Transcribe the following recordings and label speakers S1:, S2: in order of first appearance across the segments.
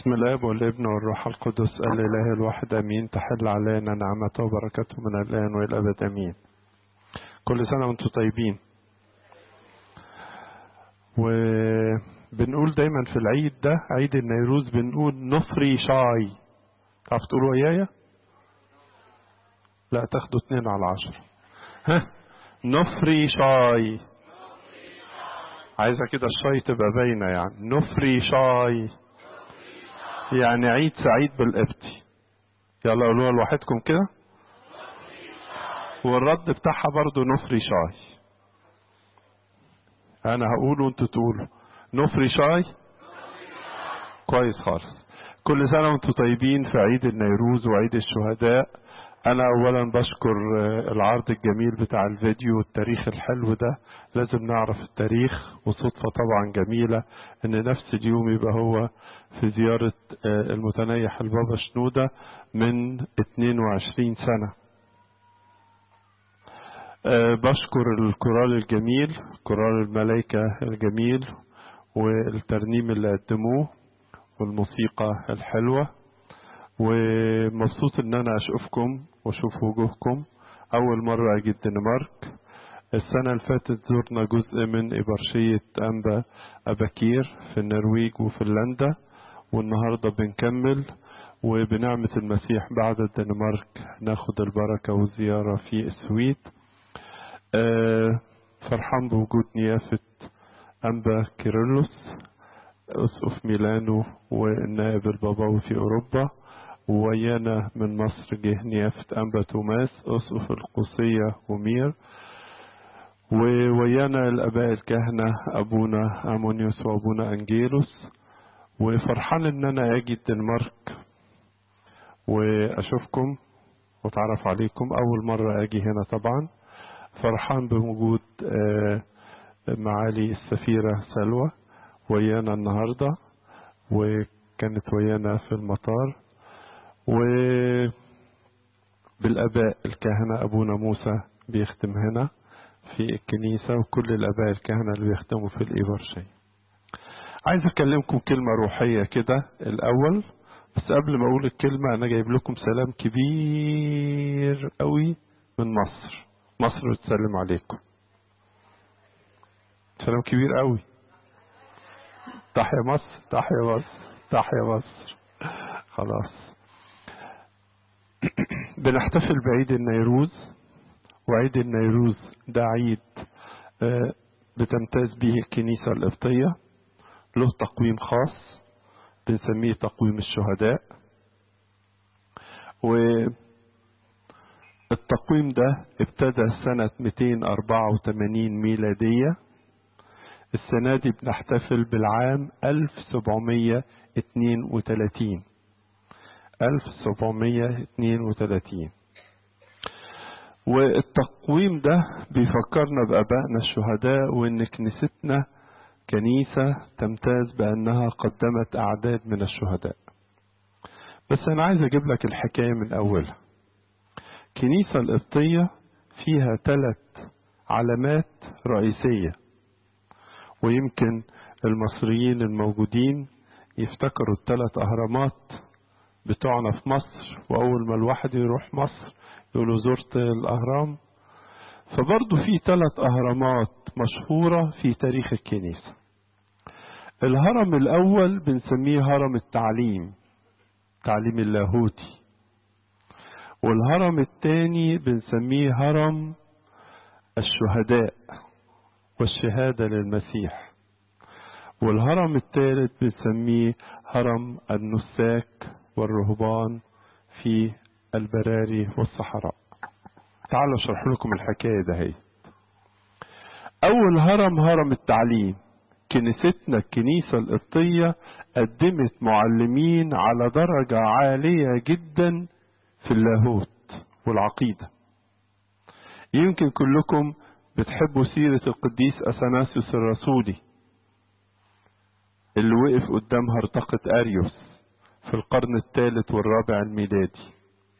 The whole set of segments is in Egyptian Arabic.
S1: بسم الاب والابن والروح القدس الاله الواحد امين تحل علينا نعمته وبركته من الان والى الابد امين كل سنه وانتم طيبين وبنقول دايما في العيد ده عيد النيروز بنقول نفري شاي تعرف تقولوا ويايا لا تاخدوا اتنين على عشرة ها نفري شاي عايزة كده الشاي تبقى باينة يعني نفري شاي يعني عيد سعيد بالقبطي يلا قولوها لوحدكم كده والرد بتاعها برضو نفري شاي انا هقول وانتوا تقولوا نفري شاي كويس خالص كل سنة وانتوا طيبين في عيد النيروز وعيد الشهداء انا اولا بشكر العرض الجميل بتاع الفيديو والتاريخ الحلو ده لازم نعرف التاريخ وصدفة طبعا جميلة ان نفس اليوم يبقى هو في زيارة المتنيح البابا شنودة من 22 سنة بشكر الكورال الجميل كورال الملائكة الجميل والترنيم اللي قدموه والموسيقى الحلوة ومبسوط ان انا اشوفكم واشوف وجوهكم اول مرة اجي الدنمارك السنة اللي فاتت زرنا جزء من إبرشية أنبا أباكير في النرويج وفنلندا والنهاردة بنكمل وبنعمة المسيح بعد الدنمارك ناخد البركة والزيارة في السويد أه فرحان بوجود نيافة أنبا كيرلس أسقف ميلانو والنائب البابوي في أوروبا وويانا من مصر جه نيافة أنبا توماس أسقف القوسية ومير وويانا الآباء الكهنة أبونا أمونيوس وأبونا أنجيلوس وفرحان إن أنا أجي الدنمارك وأشوفكم وأتعرف عليكم أول مرة أجي هنا طبعا فرحان بوجود معالي السفيرة سلوى ويانا النهاردة وكانت ويانا في المطار وبالآباء الكهنة أبونا موسى بيختم هنا في الكنيسة وكل الآباء الكهنة اللي بيختموا في الإيبرشي عايز أكلمكم كلمة روحية كده الأول بس قبل ما أقول الكلمة أنا جايب لكم سلام كبير قوي من مصر مصر بتسلم عليكم سلام كبير قوي تحيا مصر تحيا مصر تحيا مصر خلاص بنحتفل بعيد النيروز وعيد النيروز ده عيد بتمتاز به الكنيسة القبطية له تقويم خاص بنسميه تقويم الشهداء والتقويم ده ابتدى سنة 284 ميلادية السنة دي بنحتفل بالعام 1732 1732 والتقويم ده بيفكرنا بآبائنا الشهداء وإن كنيستنا كنيسة تمتاز بأنها قدمت أعداد من الشهداء بس أنا عايز أجيب لك الحكاية من أولها الكنيسة القبطية فيها ثلاث علامات رئيسية ويمكن المصريين الموجودين يفتكروا الثلاث أهرامات بتوعنا في مصر وأول ما الواحد يروح مصر يقولوا زرت الأهرام فبرضه في ثلاث أهرامات مشهورة في تاريخ الكنيسة الهرم الأول بنسميه هرم التعليم تعليم اللاهوتي والهرم الثاني بنسميه هرم الشهداء والشهادة للمسيح والهرم الثالث بنسميه هرم النساك والرهبان في البراري والصحراء تعالوا اشرح لكم الحكاية ده هي أول هرم هرم التعليم كنيستنا الكنيسة القبطية قدمت معلمين على درجة عالية جدا في اللاهوت والعقيدة يمكن كلكم بتحبوا سيرة القديس أثناسيوس الرسولي اللي وقف قدام هرطقة أريوس في القرن الثالث والرابع الميلادي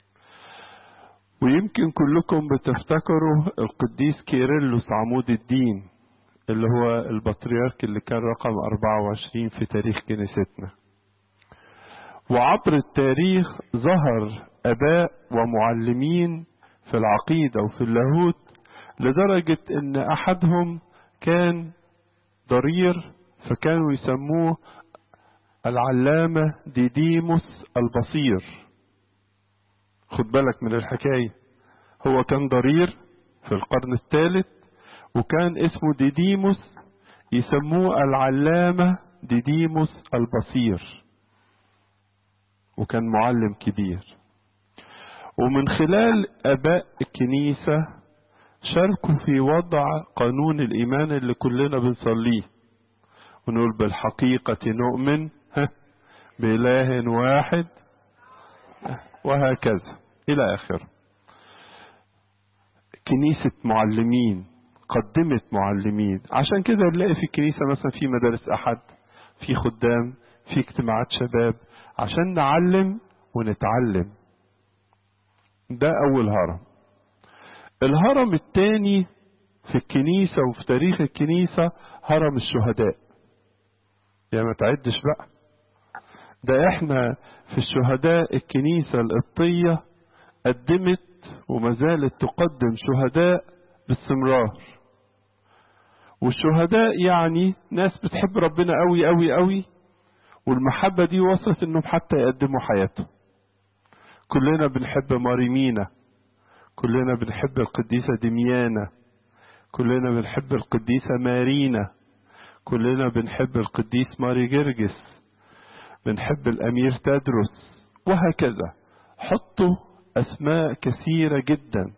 S1: ويمكن كلكم بتفتكروا القديس كيرلس عمود الدين اللي هو البطريرك اللي كان رقم 24 في تاريخ كنيستنا وعبر التاريخ ظهر اباء ومعلمين في العقيده وفي اللاهوت لدرجه ان احدهم كان ضرير فكانوا يسموه العلامه ديديموس البصير خد بالك من الحكايه هو كان ضرير في القرن الثالث وكان اسمه ديديموس يسموه العلامة ديديموس البصير وكان معلم كبير ومن خلال آباء الكنيسة شاركوا في وضع قانون الإيمان اللي كلنا بنصليه ونقول بالحقيقة نؤمن بإله واحد وهكذا إلى آخره كنيسة معلمين قدمت معلمين عشان كده نلاقي في الكنيسة مثلا في مدارس أحد في خدام في اجتماعات شباب عشان نعلم ونتعلم ده أول هرم الهرم الثاني في الكنيسة وفي تاريخ الكنيسة هرم الشهداء يا ما تعدش بقى ده احنا في الشهداء الكنيسة القبطية قدمت وما زالت تقدم شهداء باستمرار والشهداء يعني ناس بتحب ربنا قوي قوي قوي والمحبة دي وصلت انهم حتى يقدموا حياتهم كلنا بنحب ماريمينا كلنا بنحب القديسة دميانة كلنا بنحب القديسة مارينا كلنا بنحب القديس ماري جرجس بنحب الأمير تدرس وهكذا حطوا أسماء كثيرة جدا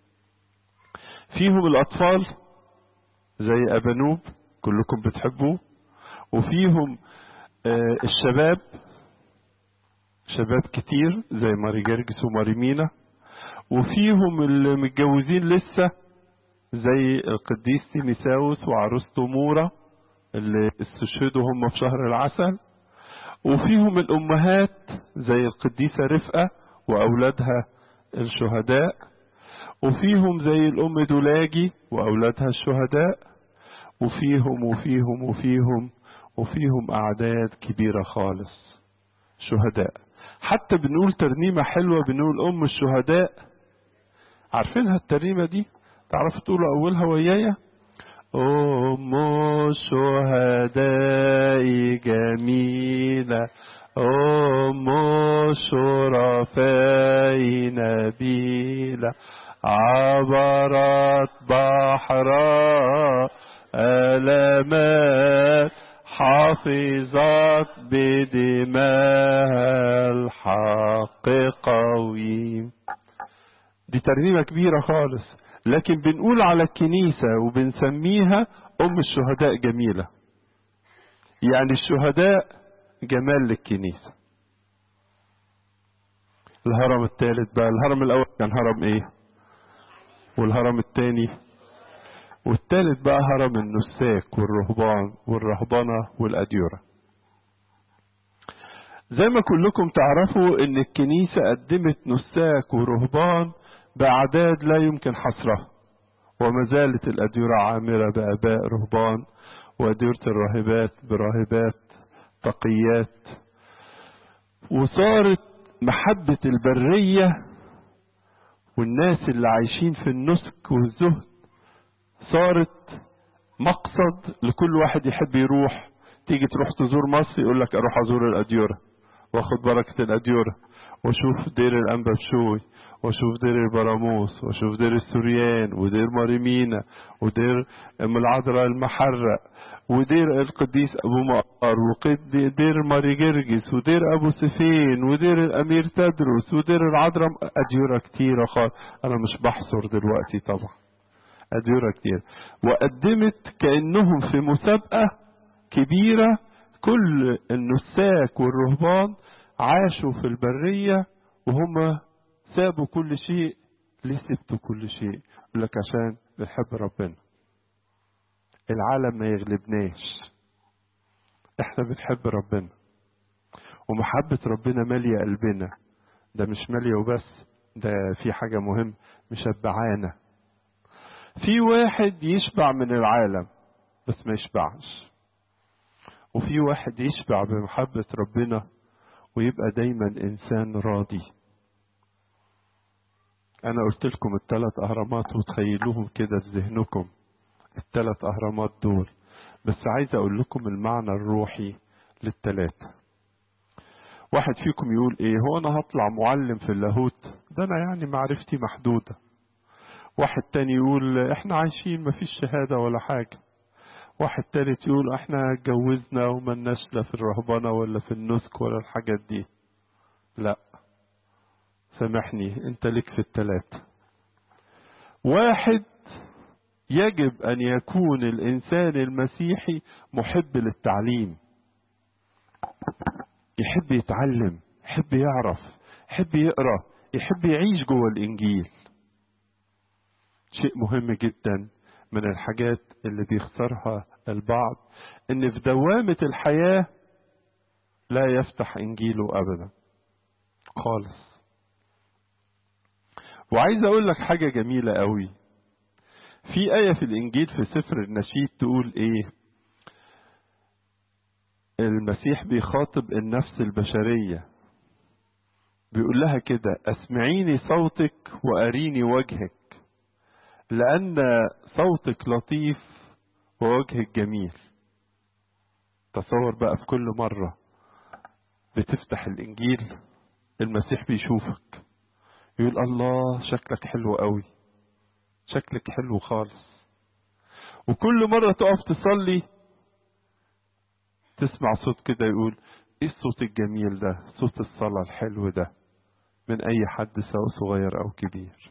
S1: فيهم الأطفال زي أبانوب كلكم بتحبوه وفيهم آه الشباب شباب كتير زي ماري جرجس وماري مينا وفيهم اللي متجوزين لسه زي القديس تيميساوس وعروسته مورا اللي استشهدوا هم في شهر العسل وفيهم الأمهات زي القديسة رفقة وأولادها الشهداء وفيهم زي الأم دولاجي وأولادها الشهداء وفيهم وفيهم وفيهم وفيهم أعداد كبيرة خالص شهداء حتى بنقول ترنيمة حلوة بنقول أم الشهداء عارفينها الترنيمة دي تعرفوا تقولوا أولها ويايا أم الشهداء جميلة أم الشرفاء نبيلة عبرت بحرا ألمات حافظت بدماء الحق قويم دي ترنيمة كبيرة خالص لكن بنقول على الكنيسة وبنسميها أم الشهداء جميلة يعني الشهداء جمال للكنيسة الهرم الثالث بقى الهرم الأول كان هرم إيه والهرم الثاني والثالث بقى هرم النساك والرهبان والرهبنة والأديرة زي ما كلكم تعرفوا ان الكنيسة قدمت نساك ورهبان بأعداد لا يمكن حصرها وما زالت الأديرة عامرة بآباء رهبان وأديرة الراهبات براهبات تقيات وصارت محبة البرية والناس اللي عايشين في النسك والزهد صارت مقصد لكل واحد يحب يروح تيجي تروح تزور مصر يقول لك اروح ازور الاديره واخد بركه الاديره واشوف دير الانبا بشوي واشوف دير البراموس واشوف دير السوريان ودير ماريمينا ودير ام العذراء المحرق ودير القديس ابو مقر ودير ماري جرجس ودير ابو سفين ودير الامير تدرس ودير العذراء اديره كتيره خالص انا مش بحصر دلوقتي طبعا أديرة كتير وقدمت كأنهم في مسابقة كبيرة كل النساك والرهبان عاشوا في البرية وهم سابوا كل شيء ليه سبتوا كل شيء يقول لك عشان بنحب ربنا العالم ما يغلبناش احنا بنحب ربنا ومحبة ربنا مالية قلبنا ده مش مالية وبس ده في حاجة مهم مشبعانا في واحد يشبع من العالم بس ما يشبعش وفي واحد يشبع بمحبة ربنا ويبقى دايما إنسان راضي أنا قلت لكم الثلاث أهرامات وتخيلوهم كده في ذهنكم الثلاث أهرامات دول بس عايز أقول لكم المعنى الروحي للثلاثة واحد فيكم يقول إيه هو أنا هطلع معلم في اللاهوت ده أنا يعني معرفتي محدودة واحد تاني يقول إحنا عايشين مفيش شهادة ولا حاجة واحد تالت يقول احنا اتجوزنا وملناش لا في الرهبنة ولا في النسك ولا الحاجات دي لا سامحني انت لك في التلاتة واحد يجب ان يكون الانسان المسيحي محب للتعليم يحب يتعلم يحب يعرف يحب يقرا يحب يعيش جوه الانجيل شيء مهم جدا من الحاجات اللي بيخسرها البعض ان في دوامة الحياة لا يفتح انجيله ابدا خالص وعايز اقول لك حاجة جميلة قوي في آية في الانجيل في سفر النشيد تقول ايه المسيح بيخاطب النفس البشرية بيقول لها كده اسمعيني صوتك واريني وجهك لأن صوتك لطيف ووجهك جميل تصور بقى في كل مرة بتفتح الإنجيل المسيح بيشوفك يقول الله شكلك حلو قوي شكلك حلو خالص وكل مرة تقف تصلي تسمع صوت كده يقول ايه الصوت الجميل ده صوت الصلاة الحلو ده من اي حد سواء صغير او كبير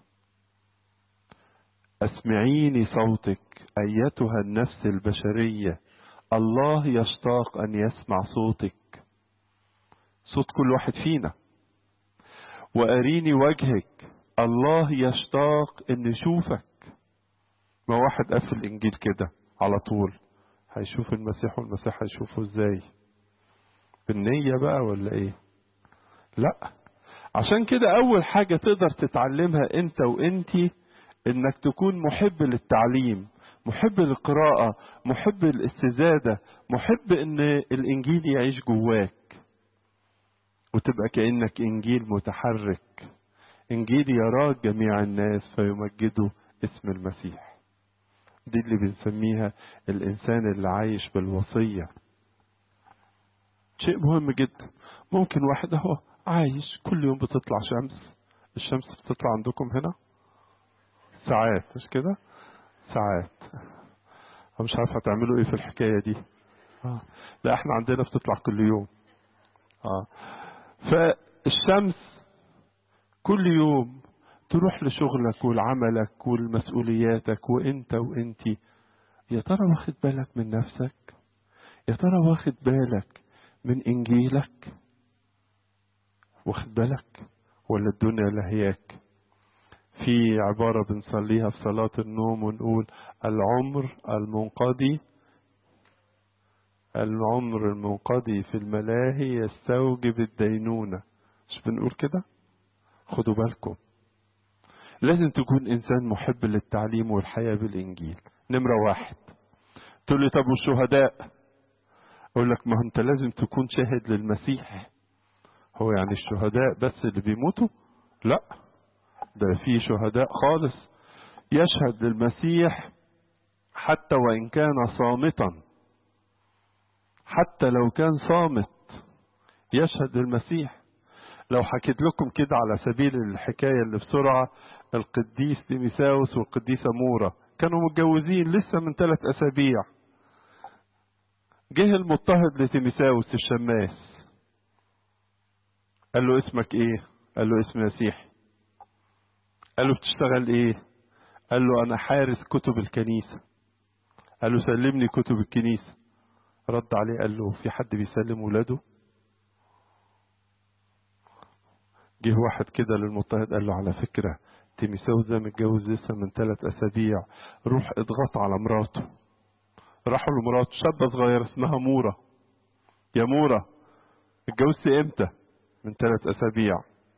S1: اسمعيني صوتك ايتها النفس البشريه الله يشتاق ان يسمع صوتك صوت كل واحد فينا واريني وجهك الله يشتاق ان يشوفك ما واحد قفل الانجيل كده على طول هيشوف المسيح والمسيح هيشوفه ازاي بالنية بقى ولا ايه لا عشان كده اول حاجة تقدر تتعلمها انت وانتي انك تكون محب للتعليم محب للقراءة محب للاستزادة محب ان الانجيل يعيش جواك وتبقى كأنك انجيل متحرك انجيل يراه جميع الناس فيمجدوا اسم المسيح دي اللي بنسميها الانسان اللي عايش بالوصية شيء مهم جدا ممكن واحد اهو عايش كل يوم بتطلع شمس الشمس بتطلع عندكم هنا ساعات مش كده ساعات أنا مش عارف هتعملوا ايه في الحكاية دي آه. لا احنا عندنا بتطلع كل يوم آه. فالشمس كل يوم تروح لشغلك ولعملك ولمسؤولياتك وانت وانتي يا ترى واخد بالك من نفسك يا ترى واخد بالك من انجيلك واخد بالك ولا الدنيا لهياك في عبارة بنصليها في صلاة النوم ونقول العمر المنقضي العمر المنقضي في الملاهي يستوجب الدينونة مش بنقول كده خدوا بالكم لازم تكون إنسان محب للتعليم والحياة بالإنجيل نمرة واحد تقول لي طب والشهداء أقول لك ما أنت لازم تكون شاهد للمسيح هو يعني الشهداء بس اللي بيموتوا لا ده في شهداء خالص يشهد للمسيح حتى وإن كان صامتا حتى لو كان صامت يشهد للمسيح لو حكيت لكم كده على سبيل الحكاية اللي بسرعة القديس ديميساوس والقديسة مورا كانوا متجوزين لسه من ثلاث أسابيع جه المضطهد لتيميساوس الشماس قال له اسمك ايه قال له اسم مسيحي قال له بتشتغل ايه قال له انا حارس كتب الكنيسة قال له سلمني كتب الكنيسة رد عليه قال له في حد بيسلم ولاده جه واحد كده للمضطهد قال له على فكرة تيميساوس ده متجوز لسه من ثلاث أسابيع روح اضغط على مراته راحوا لمراته شابة صغيرة اسمها مورا يا مورا اتجوزت امتى من ثلاث أسابيع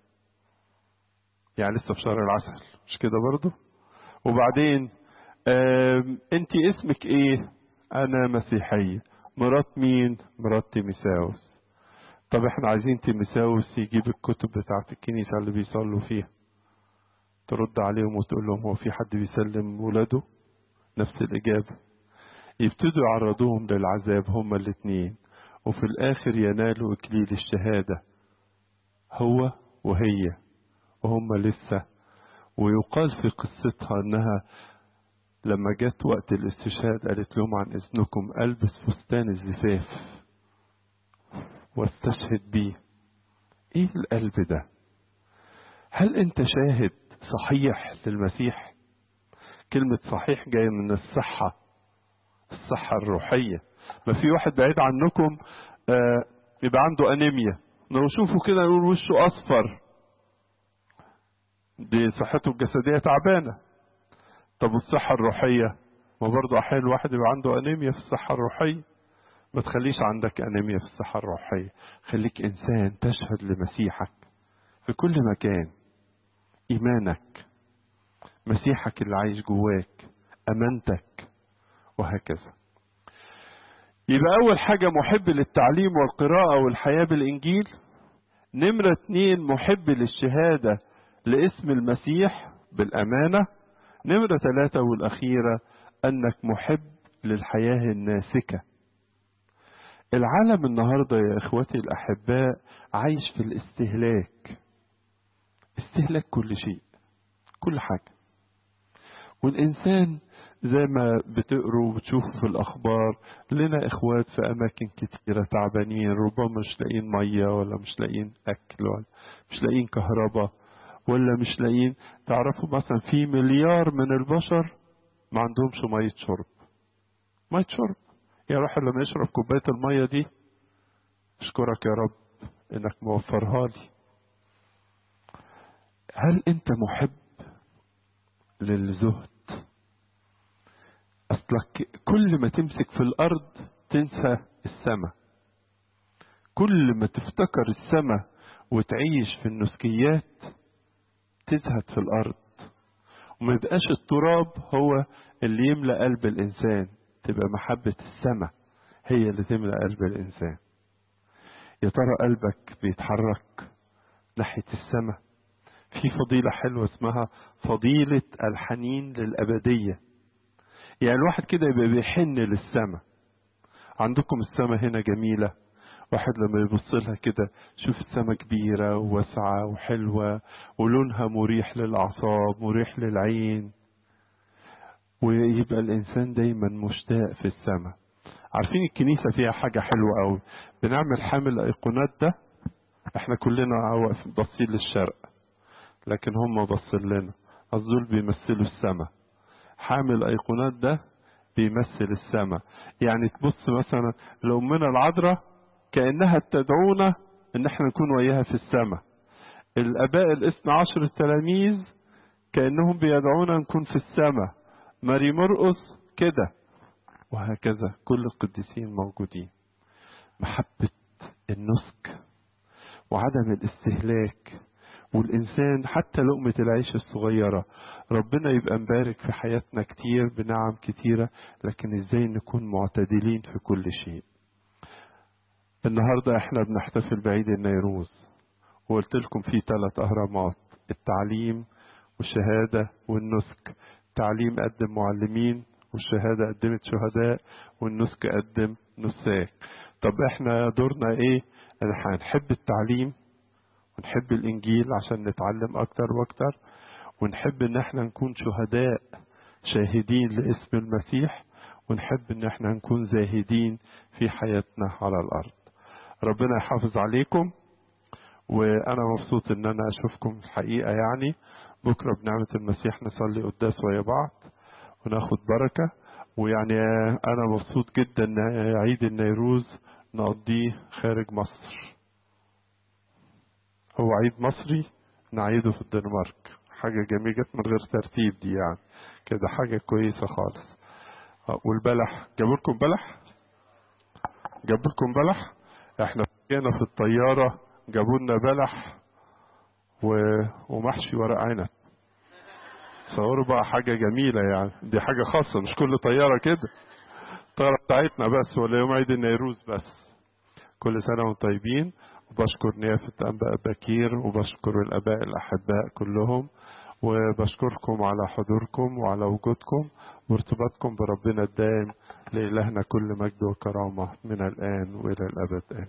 S1: يعني لسه في شهر العسل مش كده برضه وبعدين انت اسمك ايه انا مسيحية مرات مين مرات تيميساوس طب احنا عايزين تيمساوس يجيب الكتب بتاعت الكنيسة اللي بيصلوا فيها ترد عليهم وتقول لهم هو في حد بيسلم ولاده نفس الإجابة يبتدوا يعرضوهم للعذاب هما الاتنين وفي الآخر ينالوا إكليل الشهادة هو وهي وهم لسه ويقال في قصتها انها لما جت وقت الاستشهاد قالت لهم عن اذنكم البس فستان الزفاف واستشهد بيه ايه القلب ده هل انت شاهد صحيح للمسيح كلمة صحيح جاية من الصحة الصحة الروحية ما في واحد بعيد عنكم آه يبقى عنده انيميا نشوفه كده نقول وشه اصفر دي صحته الجسدية تعبانة طب والصحة الروحية ما برضه أحيانا الواحد يبقى عنده أنيميا في الصحة الروحية ما تخليش عندك أنيميا في الصحة الروحية خليك إنسان تشهد لمسيحك في كل مكان إيمانك مسيحك اللي عايش جواك أمانتك وهكذا يبقى أول حاجة محب للتعليم والقراءة والحياة بالإنجيل نمرة اتنين محب للشهادة لاسم المسيح بالأمانة نمرة ثلاثة والأخيرة أنك محب للحياة الناسكة العالم النهاردة يا إخوتي الأحباء عايش في الاستهلاك استهلاك كل شيء كل حاجة والإنسان زي ما بتقروا وبتشوفوا في الأخبار لنا إخوات في أماكن كتيرة تعبانين ربما مش لاقيين مية ولا مش لاقيين أكل ولا مش لاقيين كهرباء ولا مش لاقيين تعرفوا مثلا في مليار من البشر ما عندهمش مية شرب مية شرب يا روح لما يشرب كوباية المية دي اشكرك يا رب انك موفرها لي هل انت محب للزهد اصلك كل ما تمسك في الارض تنسى السماء كل ما تفتكر السماء وتعيش في النسكيات تزهد في الارض وما يبقاش التراب هو اللي يملأ قلب الانسان تبقى محبة السماء هي اللي تملأ قلب الانسان يا ترى قلبك بيتحرك ناحية السماء في فضيلة حلوة اسمها فضيلة الحنين للأبدية يعني الواحد كده يبقى بيحن للسماء عندكم السماء هنا جميلة واحد لما يبص لها كده شوف السماء كبيرة وواسعة وحلوة ولونها مريح للأعصاب مريح للعين ويبقى الإنسان دايما مشتاق في السماء عارفين الكنيسة فيها حاجة حلوة قوي بنعمل حامل الأيقونات ده احنا كلنا واقفين باصين للشرق لكن هم باصين لنا دول بيمثلوا السماء حامل الأيقونات ده بيمثل السماء يعني تبص مثلا لأمنا العذراء كأنها تدعونا إن احنا نكون وياها في السماء الآباء الاثنى عشر التلاميذ كأنهم بيدعونا نكون في السماء ماري مرقس كده وهكذا كل القديسين موجودين محبة النسك وعدم الاستهلاك والإنسان حتى لقمة العيش الصغيرة ربنا يبقى مبارك في حياتنا كتير بنعم كتيرة لكن ازاي نكون معتدلين في كل شيء النهاردة احنا بنحتفل بعيد النيروز وقلت لكم في ثلاث أهرامات التعليم والشهادة والنسك التعليم قدم معلمين والشهادة قدمت شهداء والنسك قدم نساك طب احنا دورنا ايه احنا هنحب التعليم ونحب الانجيل عشان نتعلم اكتر واكتر ونحب ان احنا نكون شهداء شاهدين لاسم المسيح ونحب ان احنا نكون زاهدين في حياتنا على الارض ربنا يحافظ عليكم وانا مبسوط ان انا اشوفكم الحقيقه يعني بكره بنعمه المسيح نصلي قداس ويا بعض وناخد بركه ويعني انا مبسوط جدا ان عيد النيروز نقضيه خارج مصر هو عيد مصري نعيده في الدنمارك حاجة جميلة جت من غير ترتيب دي يعني كده حاجة كويسة خالص والبلح جابوا لكم بلح جابوا لكم بلح احنا جينا في الطيارة جابوا لنا بلح و... ومحشي ورق عنب صوروا بقى حاجة جميلة يعني دي حاجة خاصة مش كل طيارة كده الطيارة بتاعتنا بس ولا يوم عيد النيروز بس كل كل سنة وانتم طيبين وبشكر نيافة أنباء بكير وبشكر الآباء الأحباء كلهم وبشكركم على حضوركم وعلى وجودكم وارتباطكم بربنا الدائم لإلهنا كل مجد وكرامة من الآن وإلى الأبد آمين